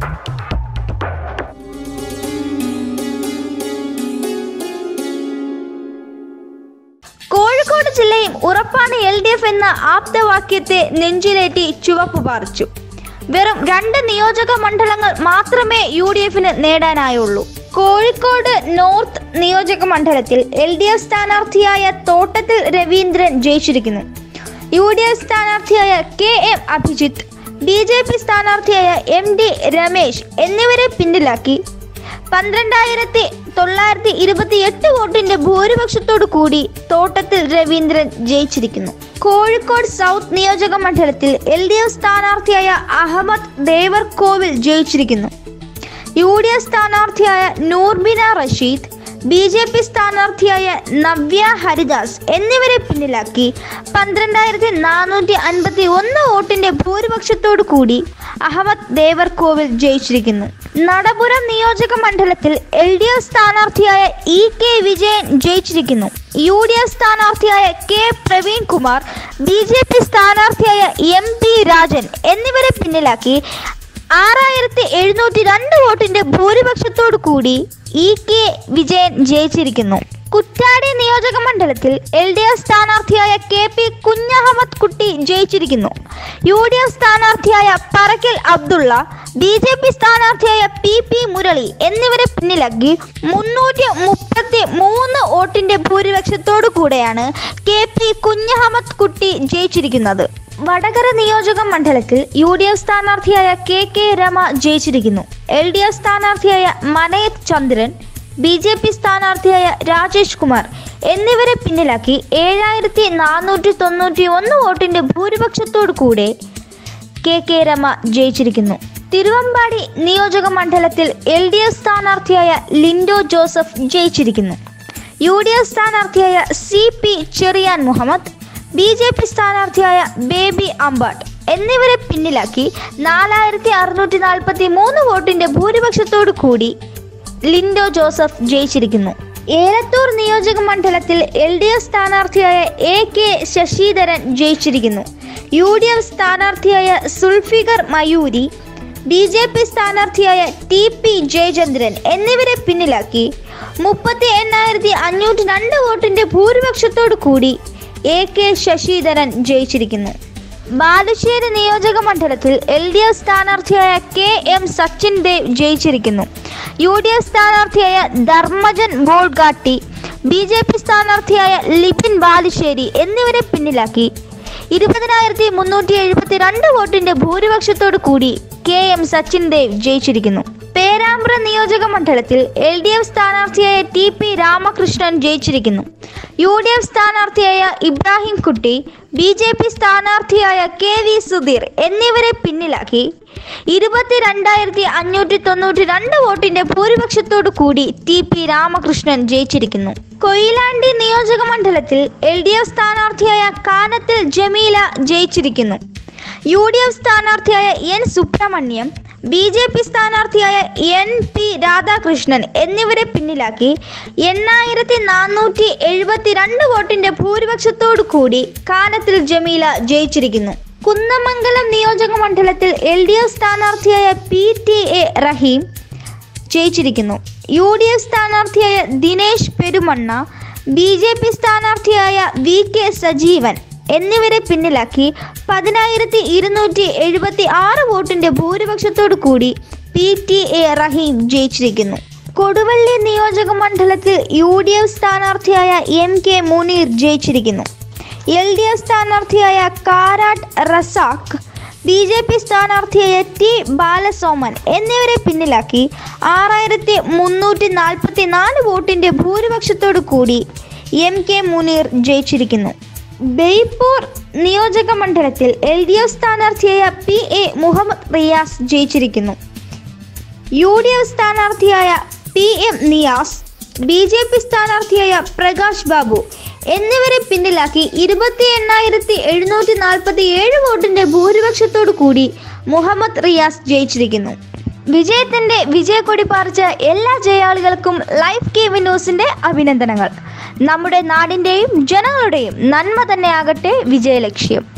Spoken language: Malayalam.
കോഴിക്കോട് ജില്ലയും ഉറപ്പാണ് എൽ ഡി എഫ് എന്ന ആപ്തവാക്യത്തെ നെഞ്ചിലേറ്റി ചുവപ്പ് പാറിച്ചു വെറും രണ്ട് നിയോജക മണ്ഡലങ്ങൾ മാത്രമേ യു ഡി എഫിന് നേടാനായുള്ളൂ കോഴിക്കോട് നോർത്ത് നിയോജക മണ്ഡലത്തിൽ എൽ ഡി എഫ് സ്ഥാനാർത്ഥിയായ തോട്ടത്തിൽ രവീന്ദ്രൻ ജയിച്ചിരിക്കുന്നു യു ഡി എഫ് സ്ഥാനാർത്ഥിയായ K M Abhijith B J P സ്ഥാനാർത്ഥിയായ എം ഡി രമേശ് എന്നിവരെ പിന്നിലാക്കി പന്ത്രണ്ടായിരത്തി തൊള്ളായിരത്തി ഇരുപത്തി എട്ട് വോട്ടിന്റെ ഭൂരിപക്ഷത്തോടു കൂടി തോട്ടത്തിൽ രവീന്ദ്രൻ ജയിച്ചിരിക്കുന്നു കോഴിക്കോട് സൗത്ത് നിയോജക മണ്ഡലത്തിൽ എൽ ഡി എഫ് സ്ഥാനാർത്ഥിയായ അഹമ്മദ് ദേവർകോവിൽ ജയിച്ചിരിക്കുന്നു യു ഡി എഫ് സ്ഥാനാർത്ഥിയായ Noorbina Rasheed B J P സ്ഥാനാർത്ഥിയായ നവ്യ ഹരിദാസ് എന്നിവരെ പിന്നിലാക്കി പന്ത്രണ്ടായിരത്തി നാനൂറ്റി അൻപത്തി ഒന്ന് വോട്ടിന്റെ ഭൂരിപക്ഷത്തോടു കൂടി അഹമ്മദ് ദേവർകോവിൽ ജയിച്ചിരിക്കുന്നു നടപുരം നിയോജക മണ്ഡലത്തിൽ എൽ ഡി എഫ് സ്ഥാനാർത്ഥിയായ ഇ കെ വിജയൻ ജയിച്ചിരിക്കുന്നു യു ഡി എഫ് സ്ഥാനാർത്ഥിയായ K Praveen Kumar B J P സ്ഥാനാർത്ഥിയായ എം പി രാജൻ എന്നിവരെ പിന്നിലാക്കി ആറായിരത്തി എഴുന്നൂറ്റി രണ്ട് വോട്ടിന്റെ ഭൂരിപക്ഷത്തോടു കൂടി ഇ കെ വിജയൻ ജയിച്ചിരിക്കുന്നു കുറ്റാടി നിയോജക മണ്ഡലത്തിൽ എൽ ഡി എഫ് സ്ഥാനാർത്ഥിയായ കെ പി കുഞ്ഞഹമ്മദ് കുട്ടി ജയിച്ചിരിക്കുന്നു യു ഡി എഫ് സ്ഥാനാർത്ഥിയായ Parakkal Abdulla B J P സ്ഥാനാർത്ഥിയായ പി പി മുരളി എന്നിവരെ പിന്നിലാക്കി മുന്നൂറ്റി മുപ്പത്തി മൂന്ന് വോട്ടിന്റെ ഭൂരിപക്ഷത്തോടു കൂടെയാണ് കെ പി കുഞ്ഞഹമ്മദ് കുട്ടി ജയിച്ചിരിക്കുന്നത് വടകര നിയോജക മണ്ഡലത്തിൽ യു ഡി എഫ് സ്ഥാനാർത്ഥിയായ കെ കെ രമ ജയിച്ചിരിക്കുന്നു എൽ ഡി എഫ് സ്ഥാനാർത്ഥിയായ Manayath Chandran B J P സ്ഥാനാർത്ഥിയായ രാജേഷ് കുമാർ എന്നിവരെ പിന്നിലാക്കി ഏഴായിരത്തി നാനൂറ്റി തൊണ്ണൂറ്റി ഒന്ന് വോട്ടിന്റെ ഭൂരിപക്ഷത്തോടു കൂടെ കെ കെ രമ ജയിച്ചിരിക്കുന്നു തിരുവമ്പാടി നിയോജക മണ്ഡലത്തിൽ എൽ ഡി എഫ് സ്ഥാനാർത്ഥിയായ ലിൻഡോ ജോസഫ് ജയിച്ചിരിക്കുന്നു യു ഡി എഫ് സ്ഥാനാർത്ഥിയായ C P Cherian Muhammed B J P സ്ഥാനാർത്ഥിയായ ബേബി അമ്പാട്ട് എന്നിവരെ പിന്നിലാക്കി നാലായിരത്തി അറുന്നൂറ്റി നാൽപ്പത്തി മൂന്ന് വോട്ടിന്റെ ഭൂരിപക്ഷത്തോടു കൂടി ലിൻഡോ ജോസഫ് ജയിച്ചിരിക്കുന്നു ഏലത്തൂർ നിയോജക മണ്ഡലത്തിൽ എൽ ഡി എഫ് സ്ഥാനാർത്ഥിയായ എ കെ ശശിധരൻ ജയിച്ചിരിക്കുന്നു യു ഡി എഫ് സ്ഥാനാർത്ഥിയായ Sulfikar Mayoori B J P സ്ഥാനാർത്ഥിയായ ടി പി ജയചന്ദ്രൻ എന്നിവരെ പിന്നിലാക്കി മുപ്പത്തി എണ്ണായിരത്തി അഞ്ഞൂറ്റി രണ്ട് വോട്ടിന്റെ ഭൂരിപക്ഷത്തോടു കൂടി എ കെ ശശിധരൻ ജയിച്ചിരിക്കുന്നു ബാലുശ്ശേരി നിയോജക മണ്ഡലത്തിൽ എൽ ഡി എഫ് സ്ഥാനാർത്ഥിയായ കെ എം സച്ചിൻ ദേവ് ജയിച്ചിരിക്കുന്നു യു ഡി എഫ് സ്ഥാനാർത്ഥിയായ Dharmajan Bolgatty B J P സ്ഥാനാർത്ഥിയായ ലിപിൻ ബാലുശ്ശേരി എന്നിവരെ പിന്നിലാക്കി ഇരുപതിനായിരത്തി മുന്നൂറ്റി എഴുപത്തി രണ്ട് വോട്ടിന്റെ ഭൂരിപക്ഷത്തോടു കൂടി കെ എം സച്ചിൻ ദേവ് ജയിച്ചിരിക്കുന്നു പേരാമ്പ്ര നിയോജക മണ്ഡലത്തിൽ എൽ ഡി എഫ് സ്ഥാനാർത്ഥിയായ ടി പി രാമകൃഷ്ണൻ ജയിച്ചിരിക്കുന്നു യു ഡി എഫ് സ്ഥാനാർത്ഥിയായ Ibrahim Kutty B J P സ്ഥാനാർത്ഥിയായ കെ വി സുധീർ എന്നിവരെ പിന്നിലാക്കി ഇരുപത്തിരണ്ടായിരത്തി അഞ്ഞൂറ്റി തൊണ്ണൂറ്റി രണ്ട് വോട്ടിന്റെ ഭൂരിപക്ഷത്തോടു കൂടി ടി പി രാമകൃഷ്ണൻ ജയിച്ചിരിക്കുന്നു കൊയിലാണ്ടി നിയോജക മണ്ഡലത്തിൽ എൽ ഡി എഫ് സ്ഥാനാർത്ഥിയായ കാനത്തിൽ ജമീല ജയിച്ചിരിക്കുന്നു യു ഡി എഫ് സ്ഥാനാർത്ഥിയായ N Subramanyam B J P സ്ഥാനാർത്ഥിയായ എൻ പി രാധാകൃഷ്ണൻ എന്നിവരെ പിന്നിലാക്കി എണ്ണായിരത്തി നാനൂറ്റി എഴുപത്തിരണ്ട് വോട്ടിന്റെ ഭൂരിപക്ഷത്തോടു കൂടി കാനത്തിൽ ജമീല ജയിച്ചിരിക്കുന്നു കുന്നമംഗലം നിയോജക മണ്ഡലത്തിൽ എൽ ഡി എഫ് സ്ഥാനാർത്ഥിയായ പി ടി എ റഹീം ജയിച്ചിരിക്കുന്നു യു ഡി എഫ് സ്ഥാനാർത്ഥിയായ Dinesh Perumanna B J P സ്ഥാനാർത്ഥിയായ വി കെ സജീവൻ എന്നിവരെ പിന്നിലാക്കി പതിനായിരത്തി ഇരുന്നൂറ്റി എഴുപത്തി ആറ് വോട്ടിന്റെ ഭൂരിപക്ഷത്തോടു കൂടി പി ടി എ റഹീം ജയിച്ചിരിക്കുന്നു കൊടുവള്ളി നിയോജക മണ്ഡലത്തിൽ യു ഡി എഫ് സ്ഥാനാർത്ഥിയായ എം കെ മുനീർ ജയിച്ചിരിക്കുന്നു എൽ ഡി എഫ് സ്ഥാനാർത്ഥിയായ Karat Razak B J P സ്ഥാനാർത്ഥിയായ ടി ബാലസോമൻ എന്നിവരെ പിന്നിലാക്കി ആറായിരത്തി മുന്നൂറ്റി നാൽപ്പത്തി നാല് വോട്ടിന്റെ ഭൂരിപക്ഷത്തോടു കൂടി എം കെ മുനീർ ജയിച്ചിരിക്കുന്നു ബെയ്പൂർ നിയോജക മണ്ഡലത്തിൽ എൽ ഡി എഫ് സ്ഥാനാർത്ഥിയായ പി എ മുഹമ്മദ് റിയാസ് ജയിച്ചിരിക്കുന്നു യു ഡി എഫ് സ്ഥാനാർത്ഥിയായ P M Niyas B J P സ്ഥാനാർത്ഥിയായ പ്രകാശ് ബാബു എന്നിവരെ പിന്നിലാക്കി ഇരുപത്തി എണ്ണായിരത്തി എഴുന്നൂറ്റി നാൽപ്പത്തി ഏഴ് വോട്ടിന്റെ ഭൂരിപക്ഷത്തോടു കൂടി മുഹമ്മദ് റിയാസ് ജയിച്ചിരിക്കുന്നു വിജയത്തിന്റെ വിജയക്കൊടി പാറിച്ച എല്ലാ ജയാളികൾക്കും ലൈഫ് കേവി ന്യൂസിന്റെ അഭിനന്ദനങ്ങൾ നമ്മുടെ നാടിന്റെയും ജനങ്ങളുടെയും നന്മ തന്നെയാകട്ടെ വിജയലക്ഷ്യം